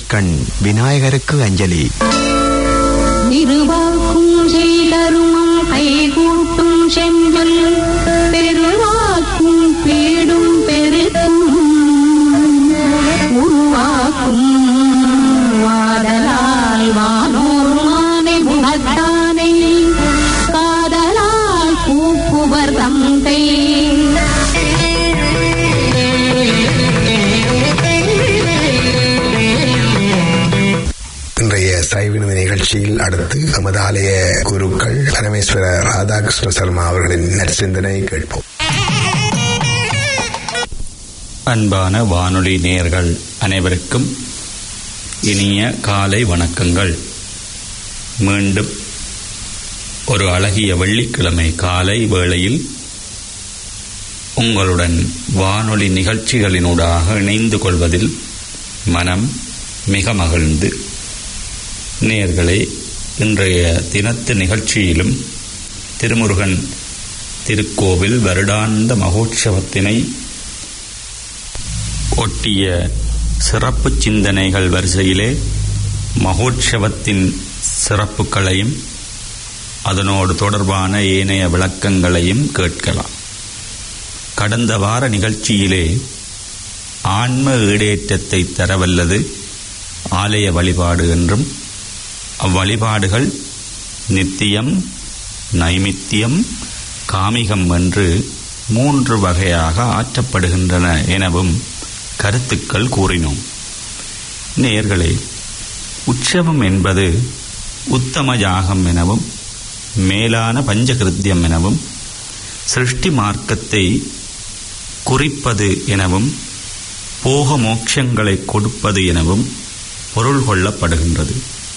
நெற்றிக்கண் விநாயகருக்கு அஞ்சலி திருவாக்கும் செய்தருமம் கைகூட்டும் செஞ்சொல் பெருவாக்கும் பீடும் பெருக்கும் உருவாக்கும் வாதலால் வானோர் மானை முகத்தானை காதலால் கூப்புவர் தந்தை இன்றைய சைவினது நிகழ்ச்சியில் அடுத்து நமது ஆலய குருக்கள் பரமேஸ்வர ராதாகிருஷ்ண சர்மா அவர்களின் நற்சிந்தனை கேட்போம் அன்பான வானொலி நேயர்கள் அனைவருக்கும் இனிய காலை வணக்கங்கள் மீண்டும் ஒரு அழகிய வெள்ளிக்கிழமை காலை வேளையில் உங்களுடன் வானொலி நிகழ்ச்சிகளினூடாக இணைந்து கொள்வதில் மனம் மிக மகிழ்ந்து நேயர்களே இன்றைய தினத்து நிகழ்ச்சியிலும் திருமுருகன் திருக்கோவில் வருடாந்த மகோற்சவத்தினை ஒட்டிய சிறப்பு சிந்தனைகள் வரிசையிலே மகோற்சவத்தின் சிறப்புகளையும் அதனோடு தொடர்பான ஏனைய விளக்கங்களையும் கேட்கலாம் கடந்த வார நிகழ்ச்சியிலே ஆன்ம ஈடேற்றத்தை தரவல்லது ஆலய வழிபாடு என்றும் அவ்வழிபாடுகள் நித்தியம் நைமித்தியம் காமிகம் என்று மூன்று வகையாக ஆற்றப்படுகின்றன எனவும் கருத்துக்கள் கூறினோம் நேயர்களே உற்சவம் என்பது உத்தம யாகம் எனவும் மேலான பஞ்சகிருத்தியம் எனவும் சிருஷ்டி மார்க்கத்தை குறிப்பது எனவும் போக மோட்சங்களை கொடுப்பது எனவும் பொருள் கொள்ளப்படுகின்றது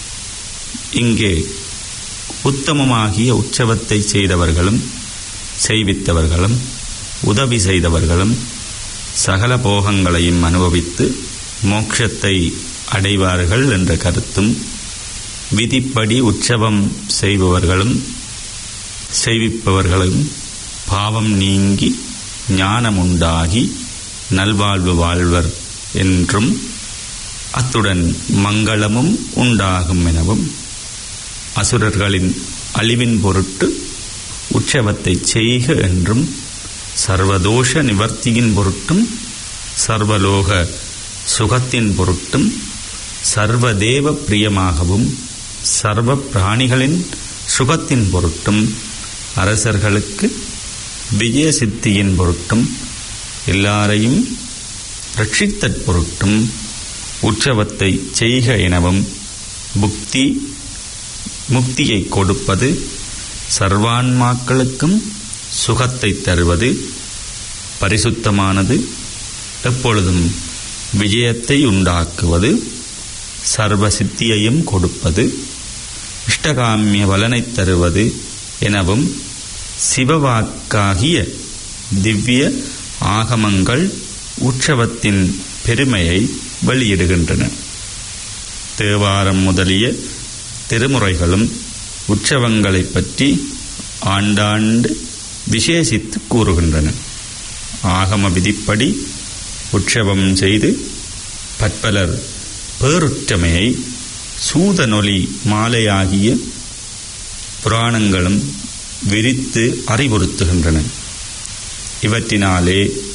இங்கே உத்தமமாகிய உற்சவத்தை செய்தவர்களும் செய்வித்தவர்களும் உதவி செய்தவர்களும் சகல போகங்களையும் அனுபவித்து மோட்சத்தை அடைவார்கள் என்ற கருத்தும் விதிப்படி உற்சவம் செய்பவர்களும் செய்விப்பவர்களும் பாவம் நீங்கி ஞானமுண்டாகி நல்வாழ்வு வாழ்வர் என்றும் அத்துடன் மங்களமும் உண்டாகும் எனவும் அசுரர்களின் அழிவின் பொருட்டு உற்சவத்தை செய்க என்றும் சர்வதோஷ நிவர்த்தியின் பொருட்டும் சர்வலோக சுகத்தின் பொருட்டும் சர்வதேவ பிரியமாகவும் சர்வ பிராணிகளின் சுகத்தின் பொருட்டும் அரசர்களுக்கு விஜய சித்தியின் பொருட்டும் எல்லாரையும் ரட்சித்தற் பொருட்டும் உற்சவத்தை செய்க எனவும் புக்தி முக்தியை கொடுப்பது சர்வான்மாக்களுக்கும் சுகத்தை தருவது பரிசுத்தமானது எப்பொழுதும் விஜயத்தை உண்டாக்குவது சர்வ சித்தியையும் கொடுப்பது இஷ்டகாமிய பலனைத் தருவது எனவும் சிவவாக்காகிய திவ்ய ஆகமங்கள் உற்சவத்தின் பெருமையை வெளியிடுகின்றன தேவாரம் முதலிய திருமுறைகளும் உற்சவங்களைப் பற்றி ஆண்டாண்டு விசேஷித்து கூறுகின்றன ஆகம விதிப்படி உற்சவம் செய்து பற்பலர் பேருற்றமையை சூதனொலி மாலையாகிய புராணங்களும் விரித்து அறிவுறுத்துகின்றன இவற்றினாலே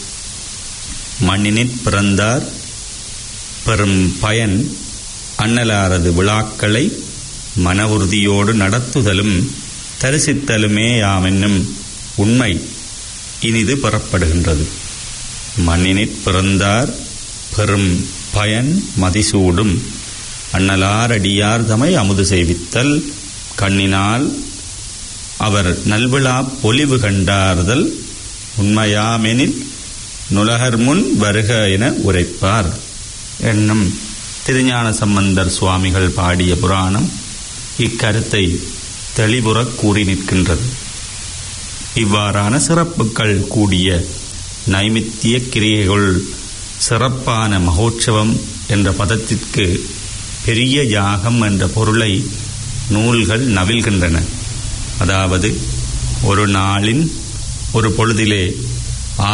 மண்ணினிற் பிறந்தார் பெறும் பயன் அன்னலாரது விழாக்களை மன உறுதியோடு நடத்துதலும் தரிசித்தலுமே யாமென்னும் உண்மை இனிது பெறப்படுகின்றது மண்ணினிற் பிறந்தார் பெறும் பயன் மதிசூடும் அண்ணலாரடியார் தமை அமுது செய்வித்தல் கண்ணினால் அவர் நல்விழா பொலிவு கண்டார்தல் உண்மையாமெனில் நுலகர் முன் வருக என உரைப்பார் என்னும் திருஞான சம்பந்தர் சுவாமிகள் பாடிய புராணம் இக்கருத்தை தெளிவுறக் கூறி நிற்கின்றது இவ்வாறான சிறப்புகள் கூடிய நைமித்திய கிரியைகள் சிறப்பான மகோற்சவம் என்ற பதத்திற்கு பெரிய யாகம் என்ற பொருளை நூல்கள் நவில்கின்றன அதாவது ஒரு நாளின் ஒரு பொழுதிலே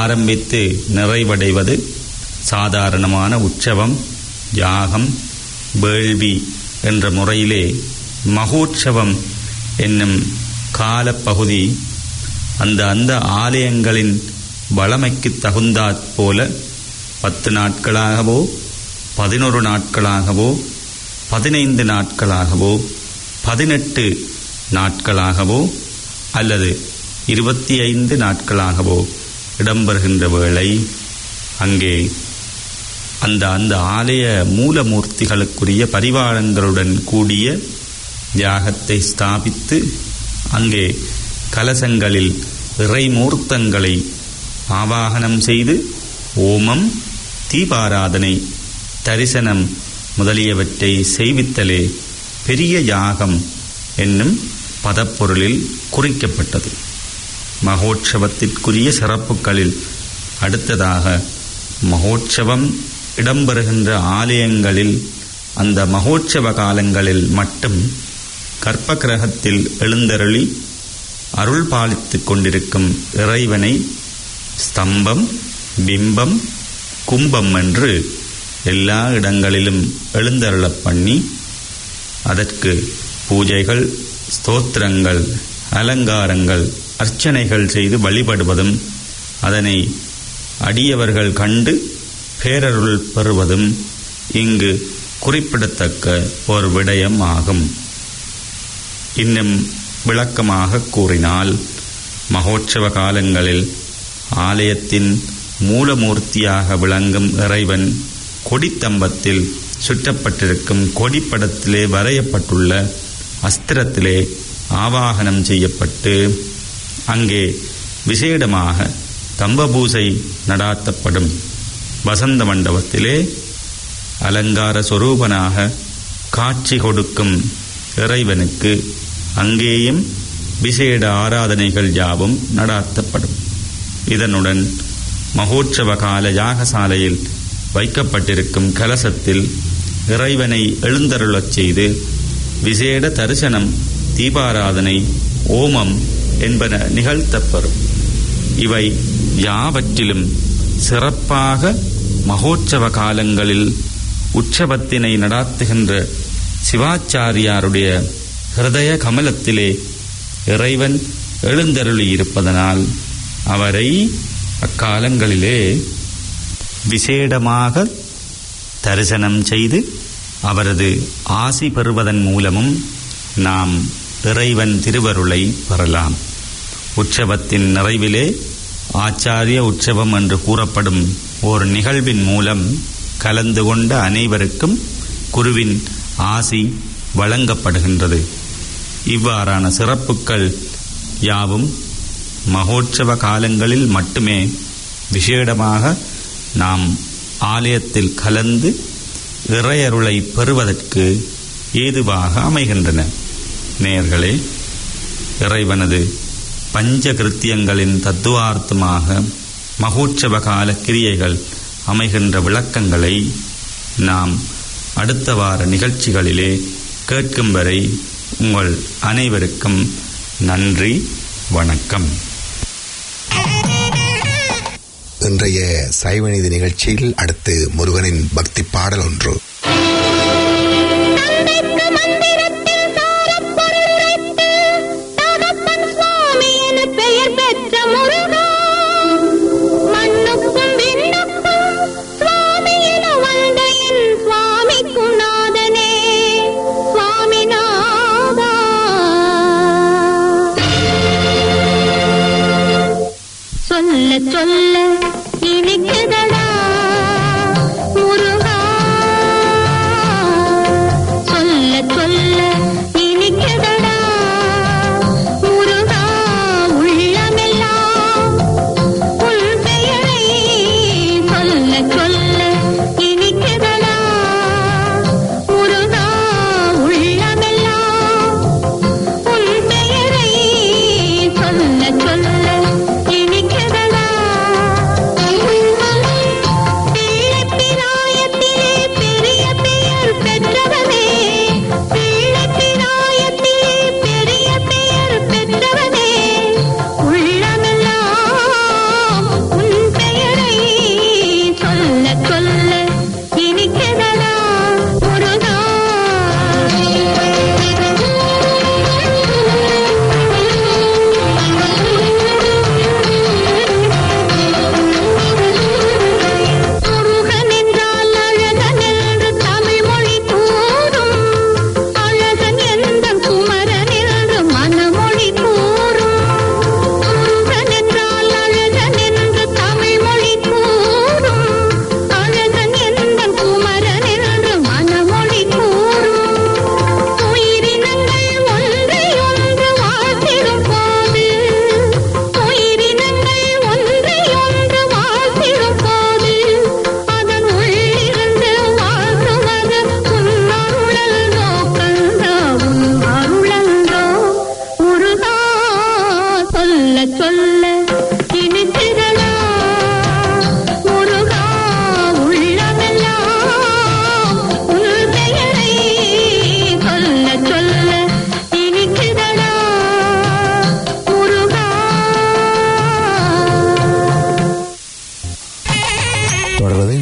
ஆரம்பித்து நிறைவடைவது சாதாரணமான உற்சவம் யாகம் வேள்வி என்ற முறையிலே மகோற்சவம் என்னும் காலப்பகுதி அந்த அந்த ஆலயங்களின் வளமைக்கு தகுந்தாற் போல பத்து நாட்களாகவோ பதினொரு நாட்களாகவோ பதினைந்து நாட்களாகவோ பதினெட்டு நாட்களாகவோ அல்லது இருபத்தி ஐந்து நாட்களாகவோ இடம்பெறுகின்ற வேளை அங்கே அந்த அந்த ஆலய மூலமூர்த்திகளுக்குரிய பரிவாரங்களுடன் கூடிய யாகத்தை ஸ்தாபித்து அங்கே கலசங்களில் இறைமூர்த்தங்களை ஆவாகனம் செய்து ஓமம் தீபாராதனை தரிசனம் முதலியவற்றை செய்வித்தலே பெரிய யாகம் என்னும் பதப்பொருளில் குறிக்கப்பட்டது மகோற்சவத்திற்குரிய சிறப்புகளில் அடுத்ததாக மகோற்சவம் இடம்பெறுகின்ற ஆலயங்களில் அந்த மகோற்சவ காலங்களில் மட்டும் கற்ப கிரகத்தில் எழுந்தருளி அருள் பாலித்துக் கொண்டிருக்கும் இறைவனை ஸ்தம்பம் பிம்பம் கும்பம் என்று எல்லா இடங்களிலும் எழுந்தருளப் பண்ணி அதற்கு பூஜைகள் ஸ்தோத்திரங்கள் அலங்காரங்கள் அர்ச்சனைகள் செய்து வழிபடுவதும் அதனை அடியவர்கள் கண்டு பேரருள் பெறுவதும் இங்கு குறிப்பிடத்தக்க ஒரு விடயம் ஆகும் இன்னும் விளக்கமாக கூறினால் மகோற்சவ காலங்களில் ஆலயத்தின் மூலமூர்த்தியாக விளங்கும் இறைவன் கொடித்தம்பத்தில் சுற்றப்பட்டிருக்கும் கொடிப்படத்திலே வரையப்பட்டுள்ள அஸ்திரத்திலே ஆவாகனம் செய்யப்பட்டு அங்கே விசேடமாக தம்பபூசை நடாத்தப்படும் வசந்த மண்டபத்திலே அலங்கார சொரூபனாக காட்சி கொடுக்கும் இறைவனுக்கு அங்கேயும் விசேட ஆராதனைகள் யாவும் நடாத்தப்படும் இதனுடன் மகோற்சவ கால யாகசாலையில் வைக்கப்பட்டிருக்கும் கலசத்தில் இறைவனை எழுந்தருளச் செய்து விசேட தரிசனம் தீபாராதனை ஓமம் என்பன நிகழ்த்தப்பெறும் இவை யாவற்றிலும் சிறப்பாக மகோற்சவ காலங்களில் உற்சவத்தினை நடாத்துகின்ற சிவாச்சாரியாருடைய ஹிருதய கமலத்திலே இறைவன் எழுந்தருளியிருப்பதனால் அவரை அக்காலங்களிலே விசேடமாக தரிசனம் செய்து அவரது ஆசி பெறுவதன் மூலமும் நாம் இறைவன் திருவருளை பெறலாம் உற்சவத்தின் நிறைவிலே ஆச்சாரிய உற்சவம் என்று கூறப்படும் ஓர் நிகழ்வின் மூலம் கலந்து கொண்ட அனைவருக்கும் குருவின் ஆசி வழங்கப்படுகின்றது இவ்வாறான சிறப்புக்கள் யாவும் மகோற்சவ காலங்களில் மட்டுமே விசேடமாக நாம் ஆலயத்தில் கலந்து இறையருளை பெறுவதற்கு ஏதுவாக அமைகின்றன நேயர்களே இறைவனது பஞ்ச கிருத்தியங்களின் தத்துவார்த்தமாக மகோற்சவ கால கிரியைகள் அமைகின்ற விளக்கங்களை நாம் அடுத்த வார நிகழ்ச்சிகளிலே கேட்கும் வரை உங்கள் அனைவருக்கும் நன்றி வணக்கம் இன்றைய சைவநீதி நிகழ்ச்சியில் அடுத்து முருகனின் பக்தி பாடல் ஒன்று தந்தைக்கு மந்திரத்தில் சாரப்பொருள் உரைத்து, தகப்பன் சுவாமி என பெயர் பெற்ற முருகா. மண்ணுக்கும் விண்ணுக்கும் சுவாமி என வந்த என் சுவாமிக்கும் நாதனே, சுவாமிநாதா. சொல்ல சொல்ல இனிக்குதடா முருகா சொல்ல சொல்ல இனிக்குதடா முருகா உள்ளமெல்லாம் உன் பெயரை சொல்ல சொல்ல இனிக்குதடா முருகா உள்ளமெல்லாம் உன் பெயரை சொல்ல சொல்ல இனிக்குதடா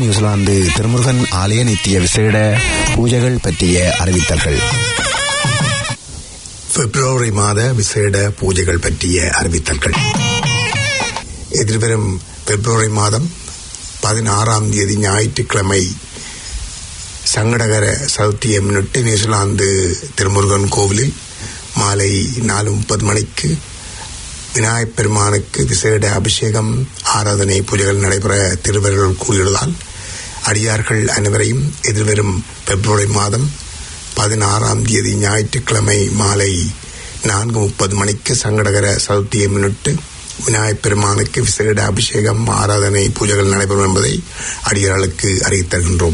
நியூசிலாந்து திருமுருகன் ஆலய நித்திய விசேட பூஜைகள் பற்றிய அறிவித்தல்கள் பிப்ரவரி மாத விசேட பூஜைகள் பற்றிய அறிவித்தல்கள் எதிர்வரும் பிப்ரவரி மாதம் பதினாறாம் தேதி ஞாயிற்றுக்கிழமை சங்கடகர சதுர்த்தியை முன்னிட்டு நியூசிலாந்து திருமுருகன் கோவிலில் மாலை நாலு முப்பது மணிக்கு விநாயகப் பெருமானுக்கு விசேட அபிஷேகம் ஆராதனை பூஜைகள் நடைபெற திருவர்கள் கூறியுள்ளதால் அடியார்கள் அனைவரையும் எதிர்வரும் பிப்ரவரி மாதம் பதினாறாம் தேதி ஞாயிற்றுக்கிழமை மாலை நான்கு முப்பது மணிக்கு சங்கடகர சதுர்த்தியை முன்னிட்டு விநாயகப் பெருமானுக்கு விசேட அபிஷேகம் ஆராதனை பூஜைகள் நடைபெறும் என்பதை அடியார்களுக்கு அறிவித்தருகின்றோம்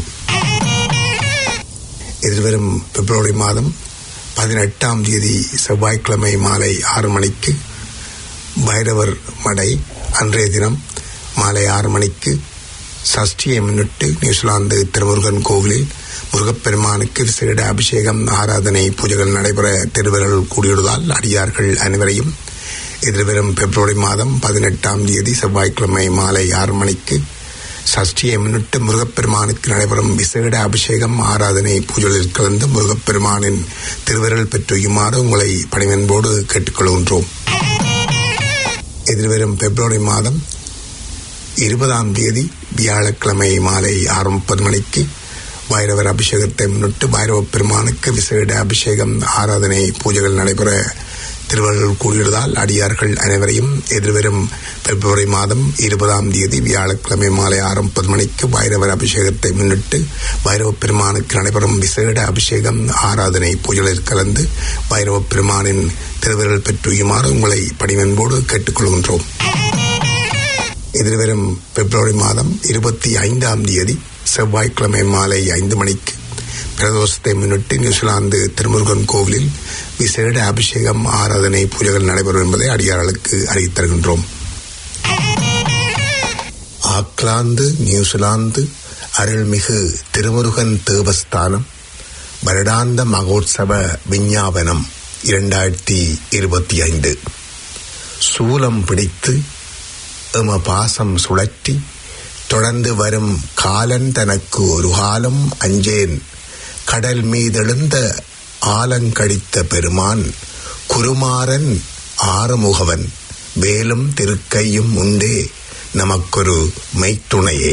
எதிர்வரும் பிப்ரவரி மாதம் பதினெட்டாம் தேதி செவ்வாய்க்கிழமை மாலை ஆறு மணிக்கு பைரவர் மடை அன்றைய தினம் மாலை ஆறு மணிக்கு சஷ்டியை முன்னிட்டு நியூசிலாந்து திருமுருகன் கோவிலில் முருகப்பெருமானுக்கு விசேட அபிஷேகம் ஆராதனை பூஜைகள் நடைபெற திருவர்கள் கூடியுள்ளதால் அடியார்கள் அனைவரையும் எதிர்வரும் பிப்ரவரி மாதம் பதினெட்டாம் தேதி செவ்வாய்க்கிழமை மாலை ஆறு மணிக்கு சஷ்டியை முன்னிட்டு முருகப்பெருமானுக்கு நடைபெறும் விசேட அபிஷேகம் ஆராதனை பூஜைகளில் கலந்து முருகப்பெருமானின் திருவருள் பெற்றுயுமாறு உங்களை பணிவன்போடு கேட்டுக்கொள்கின்றோம் எதிர்வரும் பிப்ரவரி மாதம் இருபதாம் தேதி வியாழக்கிழமை மாலை ஆறு முப்பது மணிக்கு பைரவர் அபிஷேகத்தை முன்னிட்டு பைரவ பெருமானுக்கு விசேட அபிஷேகம் ஆராதனை பூஜைகள் நடைபெற திருவள்ளுவர் கூறியுள்ளதால் அடியார்கள் அனைவரையும் எதிர்வரும் பிப்ரவரி மாதம் இருபதாம் தேதி வியாழக்கிழமை மாலை ஆறு முப்பது மணிக்கு பைரவர் அபிஷேகத்தை முன்னிட்டு பைரவ பெருமானுக்கு நடைபெறும் விசேட அபிஷேகம் ஆராதனை பூஜைகளில் கலந்து பைரவ பெருமானின் திருவிரல் பெற்றுயுமாறு உங்களை பணிவன்போடு கேட்டுக்கொள்கின்றோம் எதிர்வரும் பிப்ரவரி மாதம் இருபத்தி ஐந்தாம் தேதி செவ்வாய்க்கிழமை மாலை ஐந்து மணிக்கு பிரதோஷத்தை முன்னிட்டு நியூசிலாந்து திருமுருகன் கோவிலில் விசேட அபிஷேகம் ஆராதனை பூஜைகள் நடைபெறும் என்பதை அடியார்களுக்கு அறிவித்தருகின்றோம் ஆக்லாந்து நியூசிலாந்து அருள்மிகு திருமுருகன் தேவஸ்தானம் வருடாந்த மகோத்சவ விஞ்ஞாபனம் இரண்டாயிரத்தி இருபத்தி ஐந்து சூலம் பிடித்து எம பாசம் சுழற்றி தொடர்ந்து வரும் காலன் தனக்கு ஒரு காலம் அஞ்சேன் கடல் மீதெழுந்த ஆலங்கடித்த பெருமான் குருமாறன் ஆறுமுகவன் வேலும் திருக்கையும் உண்டே நமக்கொரு மெய்த்துணையே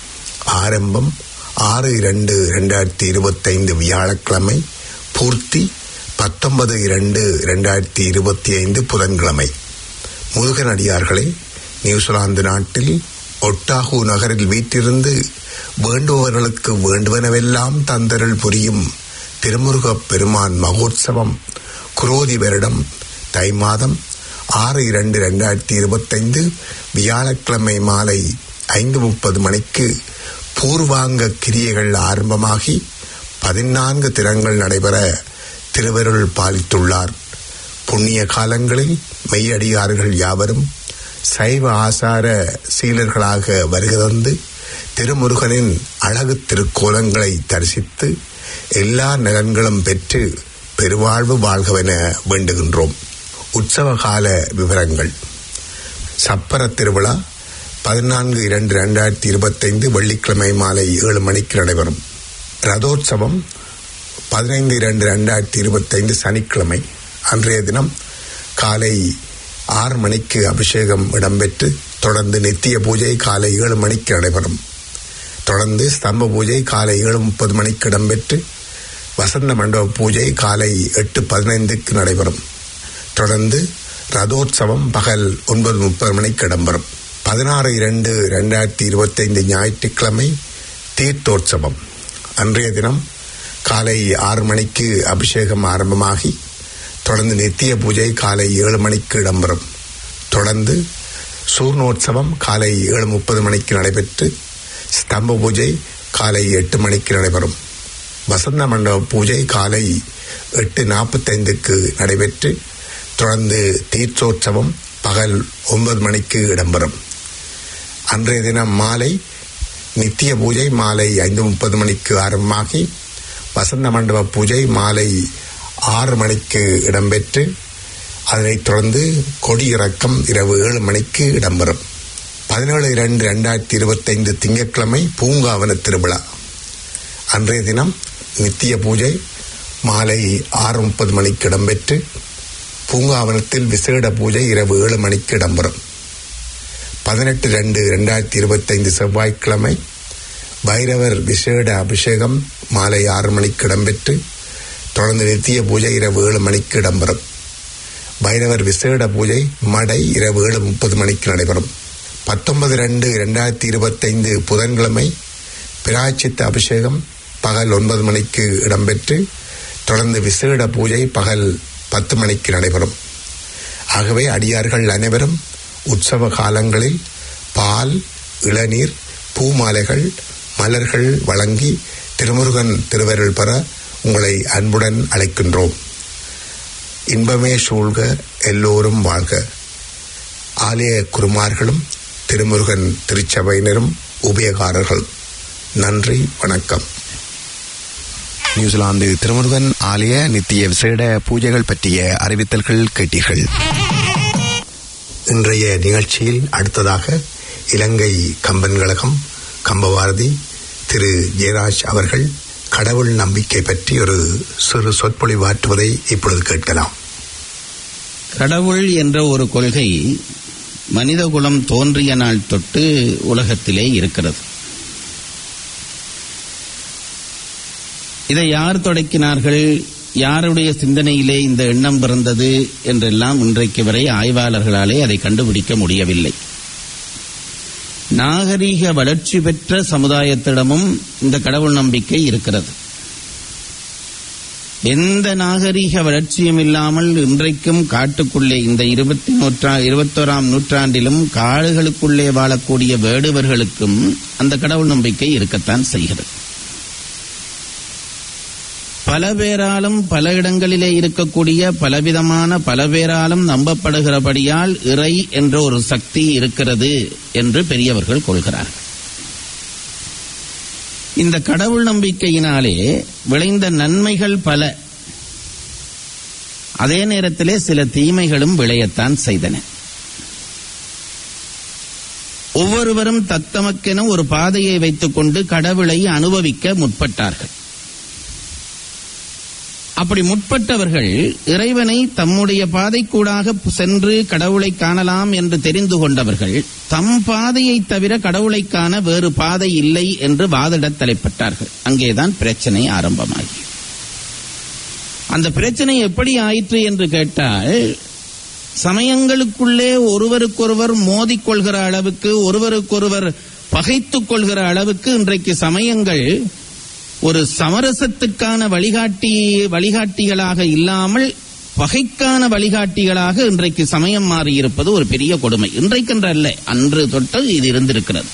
ஆரம்பம் ஆறு இரண்டு ரெண்டாயிரத்தி இருபத்தைந்து வியாழக்கிழமை பூர்த்தி பத்தொன்பது இரண்டு ரெண்டாயிரத்தி இருபத்தி ஐந்து புதன்கிழமை முருகனடியார்களே நியூசிலாந்து நாட்டில் ஒட்டாகு நகரில் வீட்டிருந்து வேண்டுபவர்களுக்கு வேண்டுவனவெல்லாம் தந்தரல் புரியும் திருமுருகப் பெருமான் மகோத்சவம் குரோதி வருடம் தை மாதம் ஆறு இரண்டு ரெண்டாயிரத்தி இருபத்தைந்து வியாழக்கிழமை மாலை ஐந்து முப்பது மணிக்கு பூர்வாங்க கிரியைகள் ஆரம்பமாகி பதினான்கு தினங்கள் நடைபெற திருவருள் பாலித்துள்ளார் புண்ணிய காலங்களில் மெய்யடியார்கள் யாவரும் சைவ ஆசார சீலர்களாக வருகதந்து திருமுருகனின் அழகு திருக்கோலங்களை தரிசித்து எல்லா நலன்களும் பெற்று பெருவாழ்வு வாழ்கவென வேண்டுகின்றோம் உற்சவ கால விவரங்கள் சப்பர திருவிழா பதினான்கு இரண்டு ரெண்டாயிரத்தி இருபத்தைந்து வெள்ளிக்கிழமை மாலை ஏழு மணிக்கு நடைபெறும் ரதோற்சவம் பதினைந்து இரண்டு ரெண்டாயிரத்தி இருபத்தைந்து சனிக்கிழமை அன்றைய தினம் காலை ஆறு மணிக்கு அபிஷேகம் இடம்பெற்று தொடர்ந்து நித்திய பூஜை காலை ஏழு மணிக்கு நடைபெறும் தொடர்ந்து ஸ்தம்ப பூஜை காலை ஏழு முப்பது மணிக்கு இடம்பெற்று வசந்த மண்டப பூஜை காலை எட்டு பதினைந்துக்கு நடைபெறும் தொடர்ந்து ரதோற்சவம் பகல் ஒன்பது முப்பது மணிக்கு இடம்பெறும் பதினாறு இரண்டு ரெண்டாயிரத்தி இருபத்தைந்து ஞாயிற்றுக்கிழமை தீர்த்தோற்சவம் அன்றைய தினம் காலை ஆறு மணிக்கு அபிஷேகம் ஆரம்பமாகி தொடர்ந்து நித்திய பூஜை காலை ஏழு மணிக்கு இடம்பெறும் தொடர்ந்து சூர்ணோற்சவம் காலை ஏழு முப்பது மணிக்கு நடைபெற்று ஸ்தம்ப பூஜை காலை எட்டு மணிக்கு நடைபெறும் வசந்த மண்டப பூஜை காலை எட்டு நாற்பத்தைந்துக்கு நடைபெற்று தொடர்ந்து தீர்த்தோற்சவம் பகல் ஒன்பது மணிக்கு இடம்பெறும் அன்றைய தினம் மாலை நித்திய பூஜை மாலை ஐந்து முப்பது மணிக்கு ஆரம்பமாகி வசந்த மண்டப பூஜை மாலை ஆறு மணிக்கு இடம்பெற்று அதனைத் தொடர்ந்து கொடியிறக்கம் இரவு ஏழு மணிக்கு இடம்பெறும் பதினேழு இரண்டு ரெண்டாயிரத்தி இருபத்தைந்து திங்கட்கிழமை பூங்காவன திருவிழா அன்றைய தினம் நித்திய பூஜை மாலை ஆறு முப்பது மணிக்கு இடம்பெற்று பூங்காவனத்தில் விசேட பூஜை இரவு ஏழு மணிக்கு இடம்பெறும் பதினெட்டு ரெண்டு ரெண்டாயிரத்தி இருபத்தைந்து செவ்வாய்க்கிழமை பைரவர் விசேட அபிஷேகம் மாலை ஆறு மணிக்கு இடம்பெற்று தொடர்ந்து நித்திய பூஜை இரவு ஏழு மணிக்கு இடம்பெறும் பைரவர் விசேட பூஜை மடை இரவு ஏழு முப்பது மணிக்கு நடைபெறும் பத்தொன்பது ரெண்டு இரண்டாயிரத்தி இருபத்தைந்து புதன்கிழமை பிராய்ச்சித்த அபிஷேகம் பகல் ஒன்பது மணிக்கு இடம்பெற்று தொடர்ந்து விசேட பூஜை பகல் பத்து மணிக்கு நடைபெறும் ஆகவே அடியார்கள் அனைவரும் உற்சவ காலங்களில் பால் இளநீர் பூமாலைகள் மலர்கள் வழங்கி திருமுருகன் திருவருள் பெற உங்களை அன்புடன் அழைக்கின்றோம் இன்பமே சூழ்க எல்லோரும் வாழ்க ஆலய குருமார்களும் திருமுருகன் திருச்சபையினரும் உபயகாரர்களும் நன்றி வணக்கம் நியூசிலாந்து திருமுருகன் ஆலய நித்திய விசேட பூஜைகள் பற்றிய அறிவித்தல்கள் கேட்டீர்கள் இன்றைய நிகழ்ச்சியில் அடுத்ததாக இலங்கை கம்பன் கழகம் கம்பபாரதி திரு ஜெயராஜ் அவர்கள் கடவுள் நம்பிக்கை பற்றி ஒரு சிறு சொற்பொழிவாற்றுவதை இப்பொழுது கேட்கலாம் கடவுள் என்ற ஒரு கொள்கை மனிதகுலம் தோன்றிய நாள் தொட்டு உலகத்திலே இருக்கிறது இதை யார் தொடக்கினார்கள் யாருடைய சிந்தனையிலே இந்த எண்ணம் பிறந்தது என்றெல்லாம் இன்றைக்கு வரை ஆய்வாளர்களாலே அதை கண்டுபிடிக்க முடியவில்லை நாகரீக வளர்ச்சி பெற்ற சமுதாயத்திடமும் இந்த கடவுள் நம்பிக்கை இருக்கிறது எந்த நாகரீக வளர்ச்சியும் இல்லாமல் இன்றைக்கும் காட்டுக்குள்ளே இந்த இருபத்தி நூற்றா இருபத்தோராம் நூற்றாண்டிலும் காடுகளுக்குள்ளே வாழக்கூடிய வேடுவர்களுக்கும் அந்த கடவுள் நம்பிக்கை இருக்கத்தான் செய்கிறது பல பேராலும் பல இடங்களிலே இருக்கக்கூடிய பலவிதமான பல பேராலும் நம்பப்படுகிறபடியால் இறை என்ற ஒரு சக்தி இருக்கிறது என்று பெரியவர்கள் கொள்கிறார்கள் இந்த கடவுள் நம்பிக்கையினாலே விளைந்த நன்மைகள் பல அதே நேரத்திலே சில தீமைகளும் விளையத்தான் செய்தன ஒவ்வொருவரும் தத்தமக்கென ஒரு பாதையை வைத்துக்கொண்டு கடவுளை அனுபவிக்க முற்பட்டார்கள் அப்படி முற்பட்டவர்கள் இறைவனை தம்முடைய பாதைக்கூடாக சென்று கடவுளை காணலாம் என்று தெரிந்து கொண்டவர்கள் தம் பாதையை தவிர கடவுளை காண வேறு பாதை இல்லை என்று வாதிடத் தலைப்பட்டார்கள் அங்கேதான் பிரச்சனை ஆரம்பமாகி அந்த பிரச்சனை எப்படி ஆயிற்று என்று கேட்டால் சமயங்களுக்குள்ளே ஒருவருக்கொருவர் மோதிக்கொள்கிற அளவுக்கு ஒருவருக்கொருவர் பகைத்துக் கொள்கிற அளவுக்கு இன்றைக்கு சமயங்கள் ஒரு சமரசத்துக்கான வழிகாட்டி வழிகாட்டிகளாக இல்லாமல் பகைக்கான வழிகாட்டிகளாக இன்றைக்கு சமயம் மாறியிருப்பது ஒரு பெரிய கொடுமை இன்றைக்கென்று அல்ல அன்று தொட்டு இது இருந்திருக்கிறது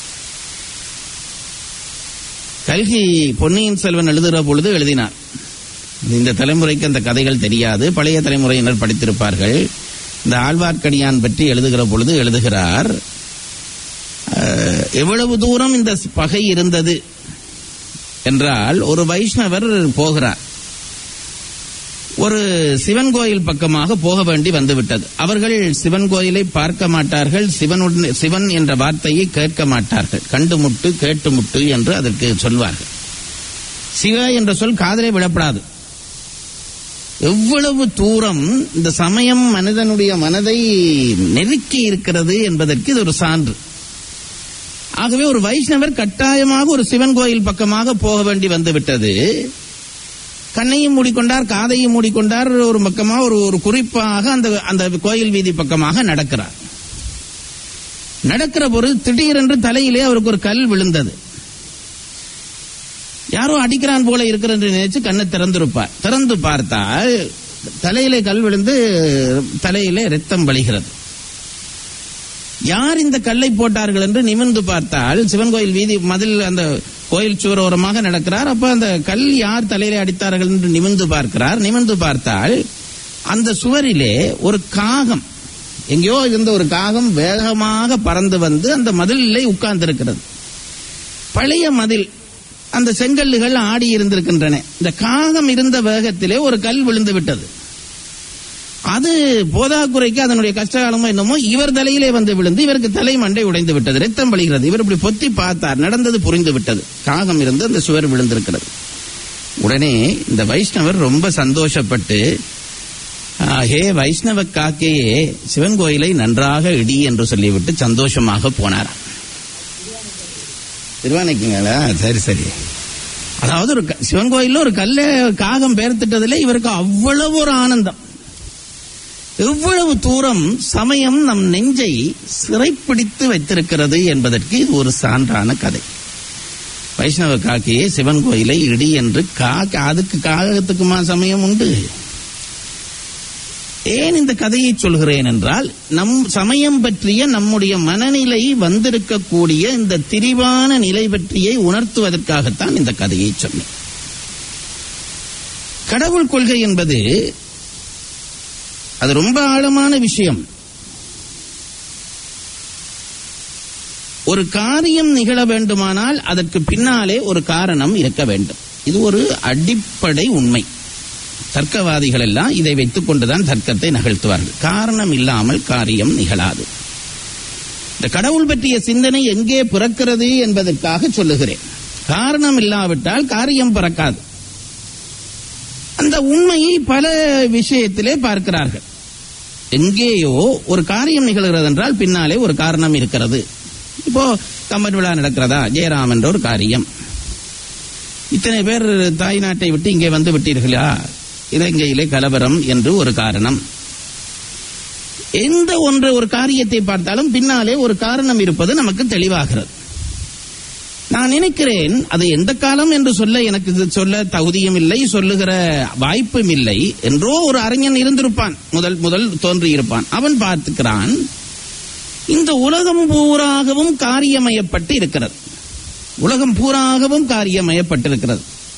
கல்கி பொன்னியின் செல்வன் எழுதுகிற பொழுது எழுதினார் இந்த தலைமுறைக்கு அந்த கதைகள் தெரியாது பழைய தலைமுறையினர் படித்திருப்பார்கள் இந்த ஆழ்வார்க்கடியான் பற்றி எழுதுகிற பொழுது எழுதுகிறார் அஹ், எவ்வளவு தூரம் இந்த பகை இருந்தது என்றால் ஒரு வைஷ்ணவர் போகிறார் ஒரு சிவன் கோயில் பக்கமாக போக வேண்டி வந்துவிட்டது அவர்கள் சிவன் கோயிலை பார்க்க மாட்டார்கள் சிவனுடன் சிவன் என்ற வார்த்தையை கேட்க மாட்டார்கள் கண்டு முட்டு கேட்டு முட்டு என்று அதற்கு சொல்வார்கள் சிவ என்ற சொல் காதலே விடப்படாது எவ்வளவு தூரம் இந்த சமயம் மனிதனுடைய மனதை நெருக்கி இருக்கிறது என்பதற்கு இது ஒரு சான்று ஆகவே ஒரு வைஷ்ணவர் கட்டாயமாக ஒரு சிவன் கோயில் பக்கமாக போக வேண்டி வந்துவிட்டது கண்ணையும் மூடிக்கொண்டார் காதையும் மூடிக்கொண்டார் ஒரு பக்கமாக ஒரு ஒரு குறிப்பாக அந்த அந்த கோயில் வீதி பக்கமாக நடக்கிறார் நடக்கிற பொழுது திடீரென்று தலையிலே அவருக்கு ஒரு கல் விழுந்தது யாரோ அடிக்கிறான் போல இருக்கிறது என்று நினைச்சு கண்ணை திறந்திருப்பார் திறந்து பார்த்தால் தலையிலே கல் விழுந்து தலையிலே ரத்தம் வழிகிறது யார் இந்த கல்லை போட்டார்கள் என்று நிமிர்ந்து பார்த்தால் சிவன் கோயில் வீதி மதில் அந்த கோயில் சுவரோரமாக நடக்கிறார் அப்ப அந்த கல் யார் தலையிலே அடித்தார்கள் என்று நிமிர்ந்து பார்க்கிறார் நிமிர்ந்து பார்த்தால் அந்த சுவரிலே ஒரு காகம் எங்கேயோ இருந்த ஒரு காகம் வேகமாக பறந்து வந்து அந்த மதிலிலே உட்கார்ந்திருக்கிறது பழைய மதில் அந்த செங்கல்லுகள் ஆடி இருந்திருக்கின்றன இந்த காகம் இருந்த வேகத்திலே ஒரு கல் விழுந்து விட்டது அது போதாக்குறைக்கு அதனுடைய கஷ்டகாலமோ என்னமோ இவர் தலையிலே வந்து விழுந்து இவருக்கு தலை மண்டை உடைந்து விட்டது ரத்தம் வழிகிறது இவர் இப்படி பொத்தி பார்த்தார் நடந்தது புரிந்து விட்டது காகம் இருந்து அந்த சுவர் விழுந்திருக்கிறது உடனே இந்த வைஷ்ணவர் ரொம்ப சந்தோஷப்பட்டு "ஆ, ஹே வைஷ்ணவ காக்கையே சிவன் கோயிலை நன்றாக இடி என்று சொல்லிவிட்டு சந்தோஷமாக போனார் திருவானைக்குங்களா சரி சரி அதாவது ஒரு க- சிவன் கோயில்ல ஒரு கல்ல காகம் பெயர்த்திட்டதுல இவருக்கு அவ்வளவு ஒரு ஆனந்தம் எவ்வளவு தூரம் சமயம் நம் நெஞ்சை சிறைப்பிடித்து வைத்திருக்கிறது என்பதற்கு இது ஒரு சான்றான கதை வைஷ்ணவ காக்கையே சிவன் கோயிலை இடி என்று காக்க அதுக்கு காகத்துக்குமா சமயம் உண்டு ஏன் இந்த கதையை சொல்கிறேன் என்றால் நம் சமயம் பற்றிய நம்முடைய மனநிலை வந்திருக்கக்கூடிய இந்த திரிவான நிலை பற்றியை உணர்த்துவதற்காகத்தான் இந்த கதையை சொன்னேன் கடவுள் கொள்கை என்பது அது ரொம்ப ஆழமான விஷயம் ஒரு காரியம் நிகழ வேண்டுமானால் அதற்கு பின்னாலே ஒரு காரணம் இருக்க வேண்டும் இது ஒரு அடிப்படை உண்மை தர்க்கவாதிகள் எல்லாம் இதை வைத்துக் கொண்டுதான் தர்க்கத்தை நகழ்த்துவார்கள் காரணம் இல்லாமல் காரியம் நிகழாது இந்த கடவுள் பற்றிய சிந்தனை எங்கே பிறக்கிறது என்பதற்காக சொல்லுகிறேன் காரணம் இல்லாவிட்டால் காரியம் பிறக்காது அந்த உண்மையை பல விஷயத்திலே பார்க்கிறார்கள் எங்கேயோ ஒரு காரியம் நிகழ்கிறது என்றால் பின்னாலே ஒரு காரணம் இருக்கிறது இப்போ கம்பன் விழா நடக்கிறதா ஜெயராம் என்ற ஒரு காரியம் இத்தனை பேர் தாய் நாட்டை விட்டு இங்கே வந்து விட்டீர்களா இலங்கையிலே கலவரம் என்று ஒரு காரணம் எந்த ஒன்று ஒரு காரியத்தை பார்த்தாலும் பின்னாலே ஒரு காரணம் இருப்பது நமக்கு தெளிவாகிறது நான் நினைக்கிறேன் அது எந்த காலம் என்று சொல்ல எனக்கு இது சொல்ல தகுதியும் இல்லை சொல்லுகிற வாய்ப்பும் இல்லை என்றோ ஒரு அறிஞன் இருந்திருப்பான் முதல் முதல் தோன்றியிருப்பான் அவன் பார்த்துக்கிறான் இந்த உலகம் பூராகவும் காரியமயப்பட்டு இருக்கிறது உலகம் பூராகவும் காரியமயப்பட்டிருக்கிறது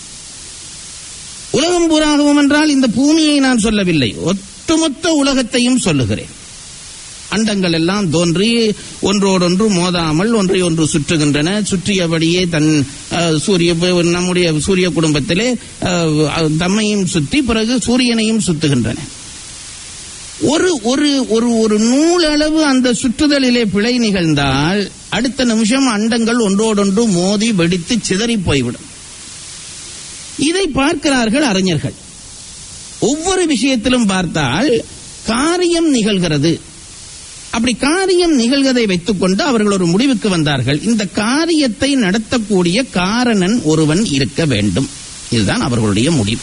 உலகம் பூராகவும் என்றால் இந்த பூமியை நான் சொல்லவில்லை ஒட்டுமொத்த உலகத்தையும் சொல்லுகிறேன் அண்டங்கள் எல்லாம் தோன்றி ஒன்றோடொன்று மோதாமல் ஒன்றை ஒன்று சுற்றுகின்றன சுற்றியபடியே தன் அஹ், சூரிய நம்முடைய சூரிய குடும்பத்திலே அஹ், தம்மையும் சுற்றி பிறகு சூரியனையும் சுத்துகின்றன ஒரு ஒரு ஒரு ஒரு நூலளவு அந்த சுற்றுதலிலே பிழை நிகழ்ந்தால் அடுத்த நிமிஷம் அண்டங்கள் ஒன்றோடொன்று மோதி வெடித்து சிதறி போய்விடும் இதை பார்க்கிறார்கள் அறிஞர்கள் ஒவ்வொரு விஷயத்திலும் பார்த்தால் காரியம் நிகழ்கிறது அப்படி காரியம் நிகழ்வதை வைத்துக்கொண்டு அவர்கள் ஒரு முடிவுக்கு வந்தார்கள் இந்த காரியத்தை நடத்தக்கூடிய காரணன் ஒருவன் இருக்க வேண்டும் இதுதான் அவர்களுடைய முடிவு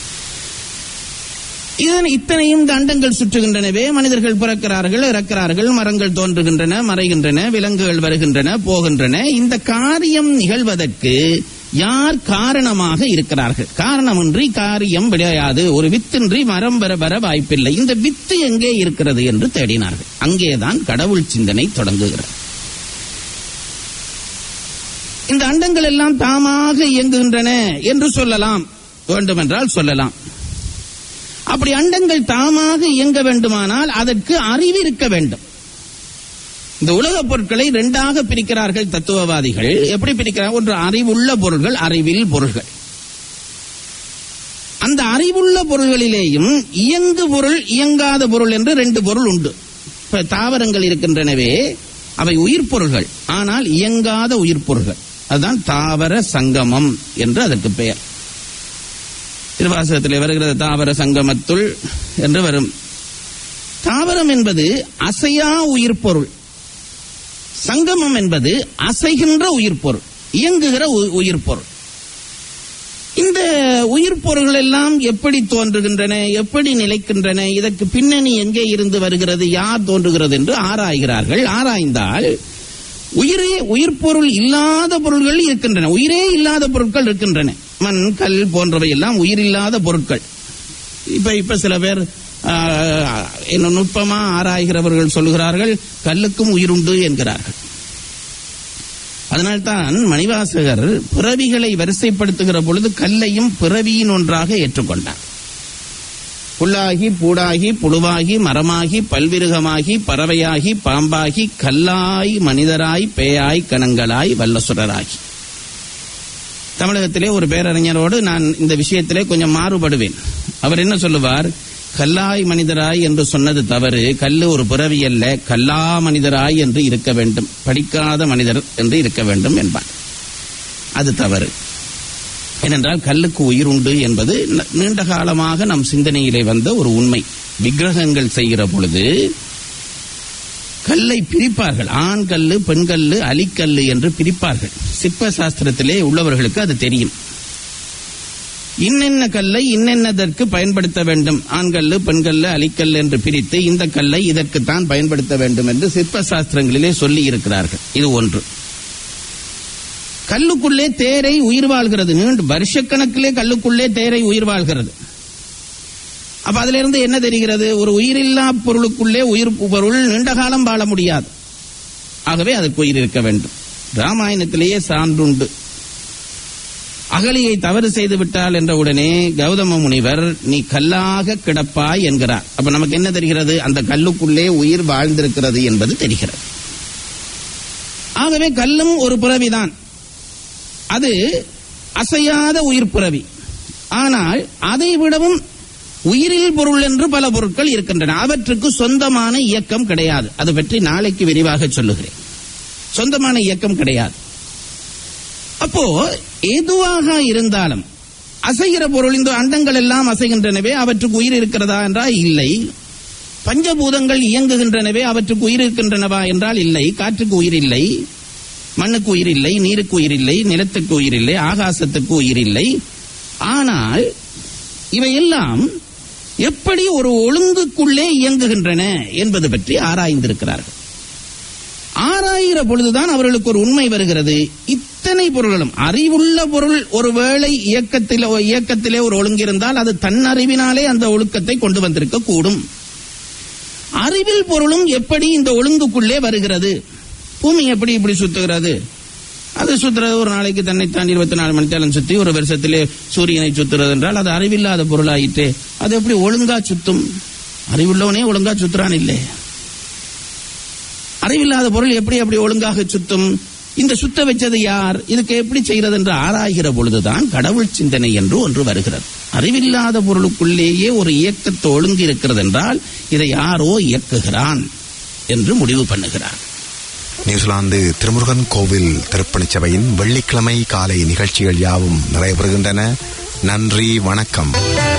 இதன் இத்தனையும் இந்த அண்டங்கள் சுற்றுகின்றனவே மனிதர்கள் பிறக்கிறார்கள் இறக்கிறார்கள் மரங்கள் தோன்றுகின்றன மறைகின்றன விலங்குகள் வருகின்றன போகின்றன இந்த காரியம் நிகழ்வதற்கு யார் காரணமாக இருக்கிறார்கள் காரணமின்றி காரியம் விளையாது ஒரு வித்தின்றி மரம் வர வர வாய்ப்பில்லை இந்த வித்து எங்கே இருக்கிறது என்று தேடினார்கள் அங்கேதான் கடவுள் சிந்தனை தொடங்குகிறது இந்த அண்டங்கள் எல்லாம் தாமாக இயங்குகின்றன என்று சொல்லலாம் வேண்டுமென்றால் சொல்லலாம் அப்படி அண்டங்கள் தாமாக இயங்க வேண்டுமானால் அதற்கு அறிவு இருக்க வேண்டும் இந்த உலகப் பொருட்களை இரண்டாக பிரிக்கிறார்கள் தத்துவவாதிகள் எப்படி பிரிக்கிறார்கள் ஒன்று அறிவுள்ள பொருள்கள் அறிவில் பொருள்கள் அந்த அறிவுள்ள பொருள்களிலேயும் இயங்கு பொருள் இயங்காத பொருள் என்று ரெண்டு பொருள் உண்டு இப்ப தாவரங்கள் இருக்கின்றனவே அவை உயிர் பொருள்கள் ஆனால் இயங்காத உயிர் பொருள்கள் அதுதான் தாவர சங்கமம் என்று அதற்கு பெயர் திருவாசகத்தில் வருகிறது தாவர சங்கமத்துள் என்று வரும் தாவரம் என்பது அசையா உயிர் பொருள் சங்கமம் என்பது அசைகின்ற உயிர் பொருள் இயங்குகிற உ- உயிர் பொருள் இந்த உயிர் பொருள்கள் எல்லாம் எப்படி தோன்றுகின்றன எப்படி நிலைக்கின்றன இதற்கு பின்னணி எங்கே இருந்து வருகிறது யார் தோன்றுகிறது என்று ஆராய்கிறார்கள் ஆராய்ந்தால் உயிரே உயிர் பொருள் இல்லாத பொருள்கள் இருக்கின்றன உயிரே இல்லாத பொருட்கள் இருக்கின்றன மண் கல் போன்றவை எல்லாம் உயிரில்லாத பொருட்கள் இப்ப இப்ப சில பேர் ஆஹ், என்ன நுட்பமா ஆராய்கிறவர்கள் சொல்லுகிறார்கள் கல்லுக்கும் உயிருண்டு என்கிறார்கள் அதனால்தான் மணிவாசகர் பிறவிகளை வரிசைப்படுத்துகிற பொழுது கல்லையும் பிறவியின் ஒன்றாக ஏற்றுக்கொண்டார் புல்லாகி பூடாகி புழுவாகி மரமாகி பல்விருகமாகி பறவையாகி பாம்பாகி கல்லாய் மனிதராய் பேயாய் கணங்களாய் வல்லசுரராகி தமிழகத்திலே ஒரு பேரறிஞரோடு நான் இந்த விஷயத்திலே கொஞ்சம் மாறுபடுவேன் அவர் என்ன சொல்லுவார் கல்லாய் மனிதராய் என்று சொன்னது தவறு கல்லு ஒரு பிறவி அல்ல கல்லா மனிதராய் என்று இருக்க வேண்டும் படிக்காத மனிதர் என்று இருக்க வேண்டும் என்பார் அது தவறு ஏனென்றால் கல்லுக்கு உயிர் உண்டு என்பது ந- நீண்ட காலமாக நம் சிந்தனையிலே வந்த ஒரு உண்மை விக்கிரகங்கள் செய்கிற பொழுது கல்லை பிரிப்பார்கள் ஆண் கல்லு பெண் கல்லு அலிக்கல்லு என்று பிரிப்பார்கள் சிற்ப சாஸ்திரத்திலே உள்ளவர்களுக்கு அது தெரியும் இன்னென்ன கல்லை இன்னென்னதற்கு பயன்படுத்த வேண்டும் ஆண்கல்லு பெண்கல்லு அலிக்கல்லு என்று பிரித்து இந்த கல்லை இதற்குத்தான் பயன்படுத்த வேண்டும் என்று சிற்ப சாஸ்திரங்களிலே சொல்லி இருக்கிறார்கள் இது ஒன்று கல்லுக்குள்ளே தேரை உயிர் வாழ்கிறது நீண்டு வருஷக்கணக்கிலே கல்லுக்குள்ளே தேரை உயிர் வாழ்கிறது அப்ப அதுல இருந்து என்ன தெரிகிறது ஒரு உயிரில்லா பொருளுக்குள்ளே உயிர் பொருள் நீண்ட காலம் வாழ முடியாது ஆகவே அதுக்கு உயிர் இருக்க வேண்டும் ராமாயணத்திலேயே சான்றுண்டு அகலியை தவறு செய்து விட்டால் என்ற உடனே கௌதம முனிவர் நீ கல்லாக கிடப்பாய் என்கிறார் அப்ப நமக்கு என்ன தெரிகிறது அந்த கல்லுக்குள்ளே உயிர் வாழ்ந்திருக்கிறது என்பது தெரிகிறது ஆகவே கல்லும் ஒரு பிறவிதான் அது அசையாத உயிர் பிறவி ஆனால் அதை விடவும் உயிரில் பொருள் என்று பல பொருட்கள் இருக்கின்றன அவற்றுக்கு சொந்தமான இயக்கம் கிடையாது அது பற்றி நாளைக்கு விரிவாக சொல்லுகிறேன் சொந்தமான இயக்கம் கிடையாது அப்போ எதுவாக இருந்தாலும் அசைகிற பொருள் இந்த அண்டங்கள் எல்லாம் அசைகின்றனவே அவற்றுக்கு உயிர் இருக்கிறதா என்றால் இல்லை பஞ்சபூதங்கள் இயங்குகின்றனவே அவற்றுக்கு உயிர் இருக்கின்றனவா என்றால் இல்லை காற்றுக்கு உயிர் இல்லை மண்ணுக்கு உயிர் இல்லை நீருக்கு உயிர் இல்லை நிலத்துக்கு உயிர் இல்லை ஆகாசத்துக்கு உயிர் இல்லை ஆனால் இவையெல்லாம் எப்படி ஒரு ஒழுங்குக்குள்ளே இயங்குகின்றன என்பது பற்றி ஆராய்ந்திருக்கிறார்கள் ஆராயிற பொழுதுதான் அவர்களுக்கு ஒரு உண்மை வருகிறது இத்தனை பொருள்களும் அறிவுள்ள பொருள் ஒருவேளை இயக்கத்திலே இயக்கத்திலே ஒரு ஒழுங்கு இருந்தால் அது தன் அறிவினாலே அந்த ஒழுக்கத்தை கொண்டு வந்திருக்க கூடும் அறிவில் பொருளும் எப்படி இந்த ஒழுங்குக்குள்ளே வருகிறது பூமி எப்படி இப்படி சுத்துகிறது அது சுத்துறது ஒரு நாளைக்கு தன்னைத்தான் இருபத்தி நாலு மணி நேரம் சுத்தி ஒரு வருஷத்திலே சூரியனை சுத்துறது என்றால் அது அறிவில்லாத பொருளாயிட்டு அது எப்படி ஒழுங்கா சுத்தும் அறிவுள்ளவனே ஒழுங்கா சுத்துறான் இல்லை அறிவில்லாத பொருள் எப்படி அப்படி ஒழுங்காக சுத்தும் இந்த சுத்த வச்சது யார் இதுக்கு எப்படி செய்கிறது என்று ஆராய்கிற பொழுதுதான் கடவுள் சிந்தனை என்று ஒன்று வருகிறது அறிவில்லாத பொருளுக்குள்ளேயே ஒரு இயக்கத்தை ஒழுங்கு இருக்கிறது என்றால் இதை யாரோ இயக்குகிறான் என்று முடிவு பண்ணுகிறார் நியூசிலாந்து திருமுருகன் கோவில் திருப்பணிச் சபையின் வெள்ளிக்கிழமை காலை நிகழ்ச்சிகள் யாவும் நிறைவு பெறுகின்றன நன்றி வணக்கம்